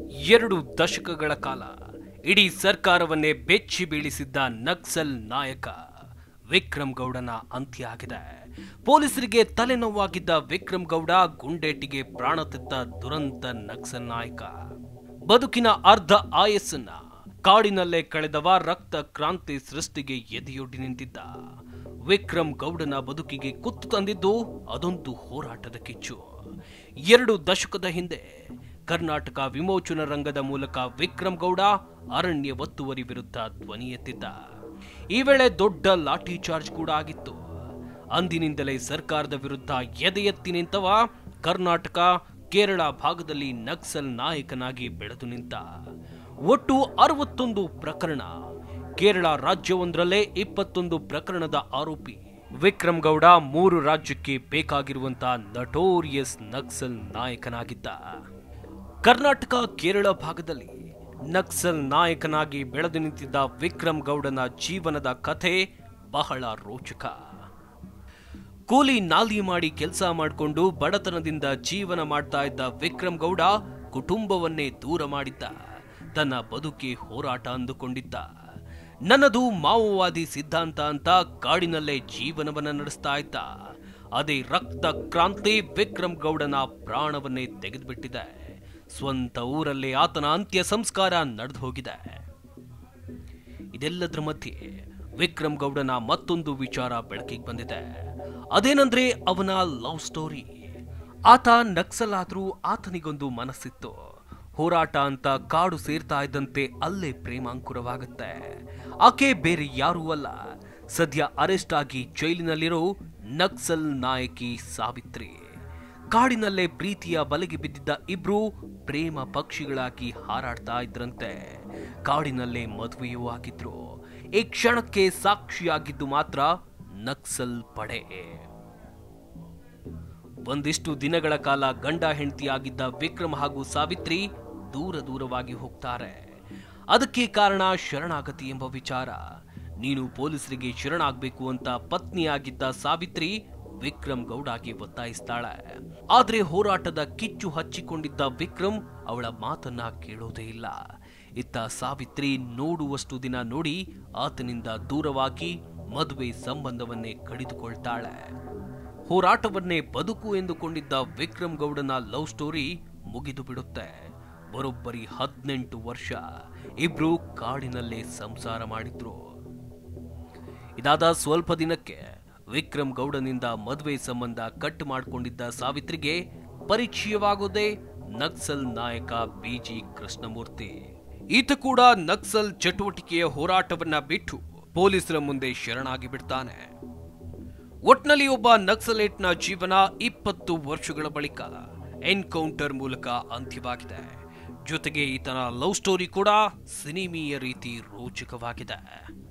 ಎರಡು ದಶಕಗಳ ಕಾಲ ಇಡೀ ಸರ್ಕಾರವನ್ನೇ ಬೆಚ್ಚಿ ಬೀಳಿಸಿದ್ದ ನಕ್ಸಲ್ ನಾಯಕ ವಿಕ್ರಮ್ ಗೌಡನ ಅಂತ್ಯ ಆಗಿದೆ ಪೊಲೀಸರಿಗೆ ತಲೆನೋವಾಗಿದ್ದ ವಿಕ್ರಮ್ ಗೌಡ ಗುಂಡೇಟಿಗೆ ಪ್ರಾಣ ತೆತ್ತ ದುರಂತ ನಕ್ಸಲ್ ನಾಯಕ ಬದುಕಿನ ಅರ್ಧ ಆಯಸ್ಸನ್ನ ಕಾಡಿನಲ್ಲೇ ಕಳೆದವ ರಕ್ತ ಕ್ರಾಂತಿ ಸೃಷ್ಟಿಗೆ ಎದೆಯೊಡ್ಡಿ ನಿಂತಿದ್ದ ವಿಕ್ರಮ್ ಗೌಡನ ಬದುಕಿಗೆ ಕುತ್ತು ತಂದಿದ್ದು ಅದೊಂದು ಹೋರಾಟದ ಕಿಚ್ಚು ಎರಡು ದಶಕದ ಹಿಂದೆ ಕರ್ನಾಟಕ ವಿಮೋಚನಾ ರಂಗದ ಮೂಲಕ ವಿಕ್ರಮ್ ಗೌಡ ಅರಣ್ಯ ಒತ್ತುವರಿ ವಿರುದ್ಧ ಧ್ವನಿ ಎತ್ತಿದ್ದ ಈ ವೇಳೆ ದೊಡ್ಡ ಲಾಠಿ ಚಾರ್ಜ್ ಕೂಡ ಆಗಿತ್ತು ಅಂದಿನಿಂದಲೇ ಸರ್ಕಾರದ ವಿರುದ್ಧ ಎದೆ ಎತ್ತಿ ನಿಂತವ ಕರ್ನಾಟಕ ಕೇರಳ ಭಾಗದಲ್ಲಿ ನಕ್ಸಲ್ ನಾಯಕನಾಗಿ ಬೆಳೆದು ನಿಂತ ಒಟ್ಟು ಅರವತ್ತೊಂದು ಪ್ರಕರಣ ಕೇರಳ ರಾಜ್ಯವೊಂದರಲ್ಲೇ ಇಪ್ಪತ್ತೊಂದು ಪ್ರಕರಣದ ಆರೋಪಿ ವಿಕ್ರಮ್ ಗೌಡ ಮೂರು ರಾಜ್ಯಕ್ಕೆ ಬೇಕಾಗಿರುವಂತಹ ನಟೋರಿಯಸ್ ನಕ್ಸಲ್ ನಾಯಕನಾಗಿದ್ದ ಕರ್ನಾಟಕ ಕೇರಳ ಭಾಗದಲ್ಲಿ ನಕ್ಸಲ್ ನಾಯಕನಾಗಿ ಬೆಳೆದು ನಿಂತಿದ್ದ ವಿಕ್ರಮ್ ಗೌಡನ ಜೀವನದ ಕಥೆ ಬಹಳ ರೋಚಕ ಕೂಲಿ ನಾಲಿ ಮಾಡಿ ಕೆಲಸ ಮಾಡಿಕೊಂಡು ಬಡತನದಿಂದ ಜೀವನ ಮಾಡ್ತಾ ಇದ್ದ ವಿಕ್ರಮ್ ಗೌಡ ಕುಟುಂಬವನ್ನೇ ದೂರ ಮಾಡಿದ್ದ ತನ್ನ ಬದುಕಿ ಹೋರಾಟ ಅಂದುಕೊಂಡಿದ್ದ ನನ್ನದು ಮಾವೋವಾದಿ ಸಿದ್ಧಾಂತ ಅಂತ ಕಾಡಿನಲ್ಲೇ ಜೀವನವನ್ನ ನಡೆಸ್ತಾ ಇದ್ದ ಅದೇ ರಕ್ತ ಕ್ರಾಂತಿ ವಿಕ್ರಮ್ ಗೌಡನ ಪ್ರಾಣವನ್ನೇ ತೆಗೆದುಬಿಟ್ಟಿದೆ ಸ್ವಂತ ಊರಲ್ಲೇ ಆತನ ಅಂತ್ಯ ಸಂಸ್ಕಾರ ನಡೆದು ಹೋಗಿದೆ ಇದೆಲ್ಲದರ ಮಧ್ಯೆ ವಿಕ್ರಮ್ ಗೌಡನ ಮತ್ತೊಂದು ವಿಚಾರ ಬೆಳಕಿಗೆ ಬಂದಿದೆ ಅದೇನಂದ್ರೆ ಅವನ ಲವ್ ಸ್ಟೋರಿ ಆತ ನಕ್ಸಲ್ ಆದ್ರೂ ಆತನಿಗೊಂದು ಮನಸ್ಸಿತ್ತು ಹೋರಾಟ ಅಂತ ಕಾಡು ಸೇರ್ತಾ ಇದ್ದಂತೆ ಅಲ್ಲೇ ಪ್ರೇಮಾಂಕುರವಾಗುತ್ತೆ ಆಕೆ ಬೇರೆ ಯಾರೂ ಅಲ್ಲ ಸದ್ಯ ಅರೆಸ್ಟ್ ಆಗಿ ಜೈಲಿನಲ್ಲಿರೋ ನಕ್ಸಲ್ ನಾಯಕಿ ಸಾವಿತ್ರಿ ಕಾಡಿನಲ್ಲೇ ಪ್ರೀತಿಯ ಬಲೆಗೆ ಬಿದ್ದಿದ್ದ ಇಬ್ರು ಪ್ರೇಮ ಪಕ್ಷಿಗಳಾಗಿ ಹಾರಾಡ್ತಾ ಇದ್ರಂತೆ ಕಾಡಿನಲ್ಲೇ ಮದುವೆಯೂ ಆಗಿದ್ರು ಈ ಕ್ಷಣಕ್ಕೆ ಸಾಕ್ಷಿಯಾಗಿದ್ದು ಮಾತ್ರ ನಕ್ಸಲ್ ಪಡೆ ಒಂದಿಷ್ಟು ದಿನಗಳ ಕಾಲ ಗಂಡ ಹೆಂಡತಿಯಾಗಿದ್ದ ವಿಕ್ರಮ್ ಹಾಗೂ ಸಾವಿತ್ರಿ ದೂರ ದೂರವಾಗಿ ಹೋಗ್ತಾರೆ ಅದಕ್ಕೆ ಕಾರಣ ಶರಣಾಗತಿ ಎಂಬ ವಿಚಾರ ನೀನು ಪೊಲೀಸರಿಗೆ ಶರಣಾಗಬೇಕು ಅಂತ ಪತ್ನಿಯಾಗಿದ್ದ ಸಾವಿತ್ರಿ ವಿಕ್ರಮ್ ಗೌಡಗೆ ಒತ್ತಾಯಿಸ್ತಾಳೆ ಆದ್ರೆ ಹೋರಾಟದ ಕಿಚ್ಚು ಹಚ್ಚಿಕೊಂಡಿದ್ದ ವಿಕ್ರಮ್ ಅವಳ ಮಾತನ್ನ ಕೇಳೋದೇ ಇಲ್ಲ ಇತ್ತ ಸಾವಿತ್ರಿ ನೋಡುವಷ್ಟು ದಿನ ನೋಡಿ ಆತನಿಂದ ದೂರವಾಗಿ ಮದುವೆ ಸಂಬಂಧವನ್ನೇ ಕಡಿದುಕೊಳ್ತಾಳೆ ಹೋರಾಟವನ್ನೇ ಬದುಕು ಎಂದುಕೊಂಡಿದ್ದ ವಿಕ್ರಮ್ ಗೌಡನ ಲವ್ ಸ್ಟೋರಿ ಮುಗಿದು ಬಿಡುತ್ತೆ ಬರೋಬ್ಬರಿ ಹದಿನೆಂಟು ವರ್ಷ ಇಬ್ರು ಕಾಡಿನಲ್ಲೇ ಸಂಸಾರ ಮಾಡಿದ್ರು ಇದಾದ ಸ್ವಲ್ಪ ದಿನಕ್ಕೆ ವಿಕ್ರಮ್ ಗೌಡನಿಂದ ಮದುವೆ ಸಂಬಂಧ ಕಟ್ ಮಾಡಿಕೊಂಡಿದ್ದ ಸಾವಿತ್ರಿಗೆ ಪರಿಚಯವಾಗೋದೇ ನಕ್ಸಲ್ ನಾಯಕ ಬಿಜಿ ಕೃಷ್ಣಮೂರ್ತಿ ಈತ ಕೂಡ ನಕ್ಸಲ್ ಚಟುವಟಿಕೆಯ ಹೋರಾಟವನ್ನ ಬಿಟ್ಟು ಪೊಲೀಸರ ಮುಂದೆ ಶರಣಾಗಿ ಬಿಡ್ತಾನೆ ಒಟ್ನಲ್ಲಿ ಒಬ್ಬ ನಕ್ಸಲೇಟ್ನ ಜೀವನ ಇಪ್ಪತ್ತು ವರ್ಷಗಳ ಬಳಿಕ ಎನ್ಕೌಂಟರ್ ಮೂಲಕ ಅಂತ್ಯವಾಗಿದೆ ಜೊತೆಗೆ ಈತನ ಲವ್ ಸ್ಟೋರಿ ಕೂಡ ಸಿನಿಮೀಯ ರೀತಿ ರೋಚಕವಾಗಿದೆ